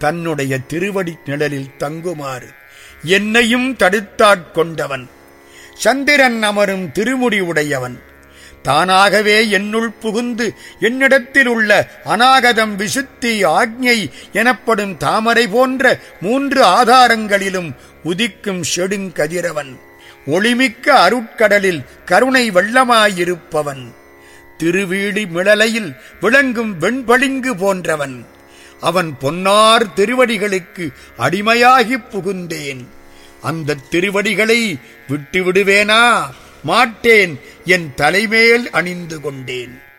தன்னுடைய திருவடி நிழலில் தங்குமாறு என்னையும் தடுத்தாட்கொண்டவன் சந்திரன் அமரும் திருமுடி உடையவன் தானாகவே என்னுள் புகுந்து என்னிடத்தில் உள்ள அநாகதம் விசுத்தி ஆக்ஞை எனப்படும் தாமரை போன்ற மூன்று ஆதாரங்களிலும் உதிக்கும் செடுங்கதிரவன் ஒளிமிக்க அருட்கடலில் கருணை வெள்ளமாயிருப்பவன் திருவீடி மிளலையில் விளங்கும் வெண்பளிங்கு போன்றவன் அவன் பொன்னார் திருவடிகளுக்கு அடிமையாகிப் புகுந்தேன் அந்த திருவடிகளை விட்டு விடுவேனா மாட்டேன் என் தலைமேல் அணிந்து கொண்டேன்